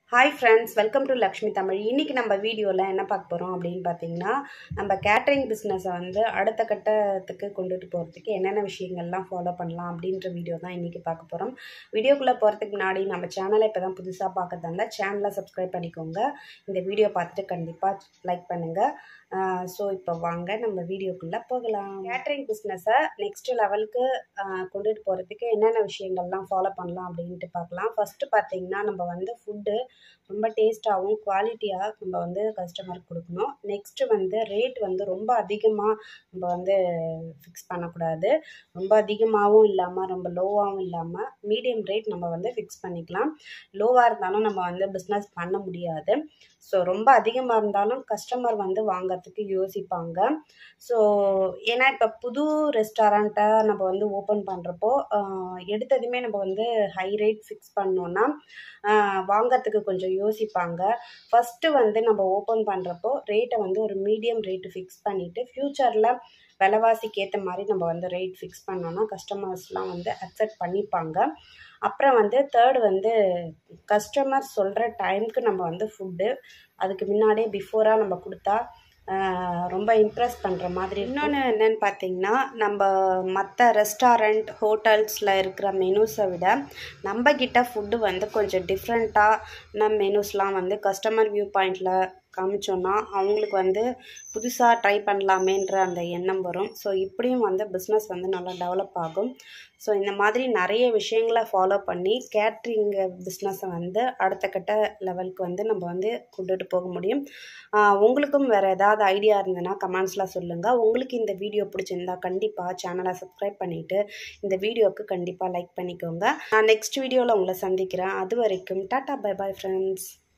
hi friends welcome to Lakshmi Tamil இன்றைக்கி நம்ம வீடியோவில் என்ன பார்க்க போகிறோம் அப்படின்னு பார்த்தீங்கன்னா நம்ம கேட்ரிங் பிஸ்னஸை வந்து அடுத்த கட்டத்துக்கு கொண்டுட்டு போகிறதுக்கு என்னென்ன விஷயங்கள்லாம் ஃபாலோ பண்ணலாம் அப்படின்ற வீடியோ தான் இன்றைக்கி பார்க்க போகிறோம் வீடியோக்குள்ளே போகிறதுக்கு முன்னாடி நம்ம சேனலை இப்போ தான் புதுசாக பார்க்கறதா இருந்தால் சேனலை சப்ஸ்கிரைப் பண்ணிக்கோங்க இந்த வீடியோ பார்த்துட்டு கண்டிப்பாக லைக் பண்ணுங்கள் ஸோ இப்போ வாங்க நம்ம வீடியோக்குள்ளே போகலாம் கேட்ரிங் பிஸ்னஸை நெக்ஸ்ட் லெவலுக்கு கொண்டுட்டு போகிறதுக்கு என்னென்ன விஷயங்கள்லாம் ஃபாலோ பண்ணலாம் அப்படின்ட்டு பார்க்கலாம் ஃபஸ்ட்டு பார்த்தீங்கன்னா நம்ம வந்து ஃபுட்டு ரொம்ப டேஸ்ட்டாகவும் குவாலிட்டியாக நம்ம வந்து கஸ்டமருக்கு கொடுக்கணும் நெக்ஸ்ட்டு வந்து ரேட் வந்து ரொம்ப அதிகமாக நம்ம வந்து ஃபிக்ஸ் பண்ணக்கூடாது ரொம்ப அதிகமாகவும் இல்லாமல் ரொம்ப லோவாகவும் இல்லாமல் மீடியம் ரேட் நம்ம வந்து ஃபிக்ஸ் பண்ணிக்கலாம் லோவாக இருந்தாலும் நம்ம வந்து பிஸ்னஸ் பண்ண முடியாது ஸோ ரொம்ப அதிகமாக இருந்தாலும் கஸ்டமர் வந்து வாங்கிறதுக்கு யோசிப்பாங்க ஸோ ஏன்னா இப்போ புது ரெஸ்டாரண்ட்டை நம்ம வந்து ஓப்பன் பண்ணுறப்போ எடுத்ததுமே நம்ம வந்து ஹை ரேட் ஃபிக்ஸ் பண்ணோன்னா வாங்கிறதுக்கு கொஞ்சம் யோசிப்பாங்க ஃபஸ்ட்டு வந்து நம்ம ஓப்பன் பண்ணுறப்போ ரேட்டை வந்து ஒரு மீடியம் ரேட்டு ஃபிக்ஸ் பண்ணிவிட்டு ஃப்யூச்சரில் விலைவாசிக்கு ஏற்ற மாதிரி நம்ம வந்து ரேட் ஃபிக்ஸ் பண்ணோன்னா கஸ்டமர்ஸ்லாம் வந்து அக்செப்ட் பண்ணிப்பாங்க அப்புறம் வந்து தேர்டு வந்து கஸ்டமர் சொல்கிற டைமுக்கு நம்ம வந்து ஃபுட்டு அதுக்கு முன்னாடியே பிஃபோராக நம்ம கொடுத்தா ரொம்ப இம்ப்ரெஸ் பண்ணுற மாதிரி இன்னொன்று என்னென்னு பார்த்தீங்கன்னா நம்ம மற்ற ரெஸ்டாரண்ட் ஹோட்டல்ஸில் இருக்கிற மெனூஸை விட நம்ம கிட்ட ஃபுட்டு வந்து கொஞ்சம் டிஃப்ரெண்ட்டான மெனூஸ்லாம் வந்து கஸ்டமர் வியூ பாயிண்டில் காமிச்சோன்னா அவங்களுக்கு வந்து புதுசாக ட்ரை பண்ணலாமேன்ற அந்த எண்ணம் வரும் ஸோ இப்படியும் வந்து பிஸ்னஸ் வந்து நல்லா டெவலப் ஆகும் ஸோ இந்த மாதிரி நிறைய விஷயங்களை ஃபாலோ பண்ணி கேட்ரிங் பிஸ்னஸை வந்து அடுத்த கட்ட லெவலுக்கு வந்து நம்ம வந்து கொண்டுட்டு போக முடியும் உங்களுக்கும் வேறு ஏதாவது ஐடியா இருந்ததுன்னா கமெண்ட்ஸில் சொல்லுங்கள் உங்களுக்கு இந்த வீடியோ பிடிச்சிருந்தா கண்டிப்பாக சேனலை சப்ஸ்கிரைப் பண்ணிவிட்டு இந்த வீடியோவுக்கு கண்டிப்பாக லைக் பண்ணிக்கோங்க நான் நெக்ஸ்ட் வீடியோவில் உங்களை சந்திக்கிறேன் அது வரைக்கும் டாட்டா பை பாய் ஃப்ரெண்ட்ஸ்